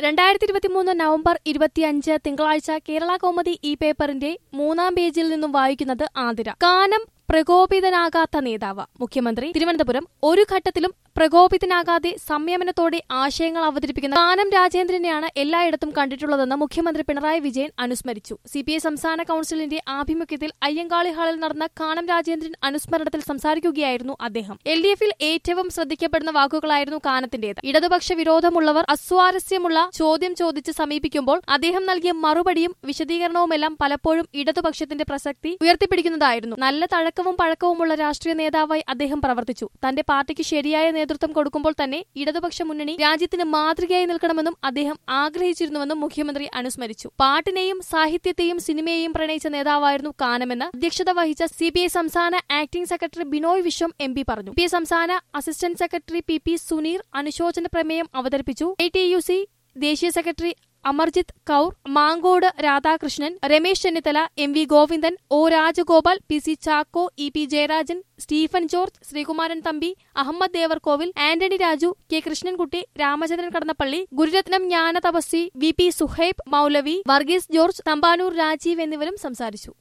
രണ്ടായിരത്തി ഇരുപത്തിമൂന്ന് നവംബർ ഇരുപത്തിയഞ്ച് തിങ്കളാഴ്ച കേരള കൗമുദി ഈ പേപ്പറിന്റെ മൂന്നാം പേജിൽ നിന്നും വായിക്കുന്നത് ആതിര കാനം പ്രകോപിതനാകാത്ത നേതാവ് മുഖ്യമന്ത്രി തിരുവനന്തപുരം ഒരു ഘട്ടത്തിലും പ്രകോപിതനാകാതെ സംയമനത്തോടെ ആശയങ്ങൾ അവതരിപ്പിക്കുന്ന കാനം രാജേന്ദ്രനെയാണ് എല്ലായിടത്തും കണ്ടിട്ടുള്ളതെന്ന് മുഖ്യമന്ത്രി പിണറായി വിജയൻ അനുസ്മരിച്ചു സിപിഐ സംസ്ഥാന കൌൺസിലിന്റെ ആഭിമുഖ്യത്തിൽ അയ്യങ്കാളി ഹാളിൽ നടന്ന കാനം രാജേന്ദ്രൻ അനുസ്മരണത്തിൽ സംസാരിക്കുകയായിരുന്നു അദ്ദേഹം എൽ ഡി എഫിൽ ഏറ്റവും ശ്രദ്ധിക്കപ്പെടുന്ന വാക്കുകളായിരുന്നു കാനത്തിന്റേത് ഇടതുപക്ഷ വിരോധമുള്ളവർ അസ്വാരസ്യമുള്ള ചോദ്യം ചോദിച്ച് സമീപിക്കുമ്പോൾ അദ്ദേഹം നൽകിയ മറുപടിയും വിശദീകരണവുമെല്ലാം പലപ്പോഴും ഇടതുപക്ഷത്തിന്റെ പ്രസക്തി ഉയർത്തിപ്പിടിക്കുന്നതായിരുന്നു നല്ല തഴക്കവും പഴക്കവുമുള്ള രാഷ്ട്രീയ നേതാവായി അദ്ദേഹം പ്രവർത്തിച്ചു തന്റെ പാർട്ടിക്ക് ശരിയായ നേതൃത്വം കൊടുക്കുമ്പോൾ തന്നെ ഇടതുപക്ഷ മുന്നണി രാജ്യത്തിന് മാതൃകയായി നിൽക്കണമെന്നും അദ്ദേഹം ആഗ്രഹിച്ചിരുന്നുവെന്നും മുഖ്യമന്ത്രി അനുസ്മരിച്ചു പാട്ടിനെയും സാഹിത്യത്തെയും സിനിമയെയും പ്രണയിച്ച നേതാവായിരുന്നു കാനമെന്ന് അധ്യക്ഷത വഹിച്ച സി പി ഐ സംസ്ഥാന acting secretary Binoy Viswam M P പറഞ്ഞു പി സംസ്ഥാന assistant secretary P P Suneer അനുശോചന പ്രമേയം അവതരിപ്പിച്ചു എ ടി യു സി ദേശീയ secretary Amarjeet Kaur Mankode Radhakrishnan Ramesh Chennithala M V Govindan O Rajagopal P C Chacko E P Jayarajan Stephen George Sreekumaran Thampi Ahammed Devarkovil Antony Raju K Krishnankutty Ramachandran Kadannappally Gururatnam Jnana Thapaswi V P Suhaib Maulavi Varghese George Thampanoor Rajeev എന്നിവരും സംസാരിച്ചു